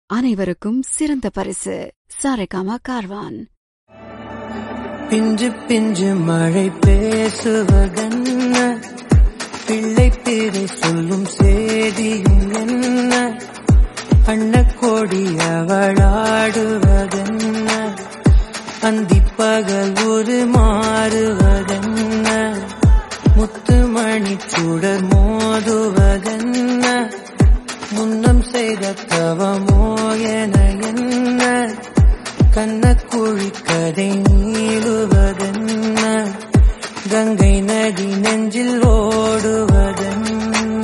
அனைவருக்கும் சிறந்த பரிசு சாரேகாமா கார்வான் பிஞ்சு பிஞ்சு மழை பேசுவதென்ன பிள்ளை பேரை சொல்லும் சேதியும் என்ன அன்னக்கோடி அவளாடுவதென்ன அந்திப்பகல் ஒரு மாறுவதென்ன முத்துமணி சுடர் மோதுவதென்ன முன்னம் செய்த தவமோ என என்ன கண்ணக்குழி கதை நீளுவதென்ன கங்கை நதி நெஞ்சில் ஓடுவதென்ன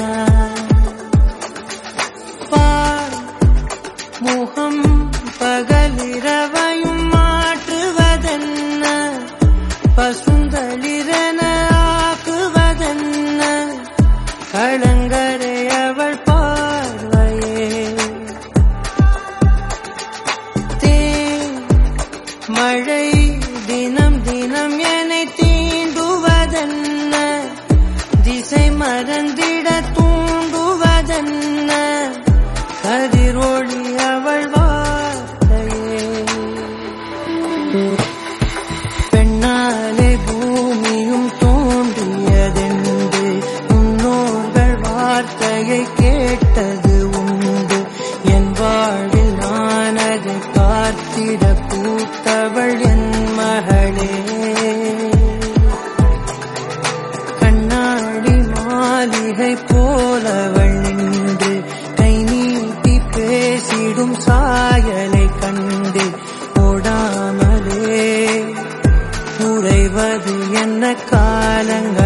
பார் முகம் பகலிரவையும் மாற்றுவதென்ன பசுந்தளிரன ஆக்குவதென்ன களங்கரை அவள் பார்வையே தேன் மழை தினம் தினம் என்னை தீண்டுவதென்ன திசை மறந்திட தூண்டுவதென்ன கதிரொளி அவள் வார்த்தையே பெண்ணாலே பூமியும் தோன்றியதென்று முன்னோர்கள் வார்த்தையை கேட்டது உண்டு என் வாழ்வில் நான் அதை பார்த்திட பூத்தவள் என் மகளே கண்ணாடி மாளிகை போலவள் நின்று கை நீட்டி பேசிடும் சாயலை கண்டு ஓடாமலே உறைவது என்ன காலங்கள்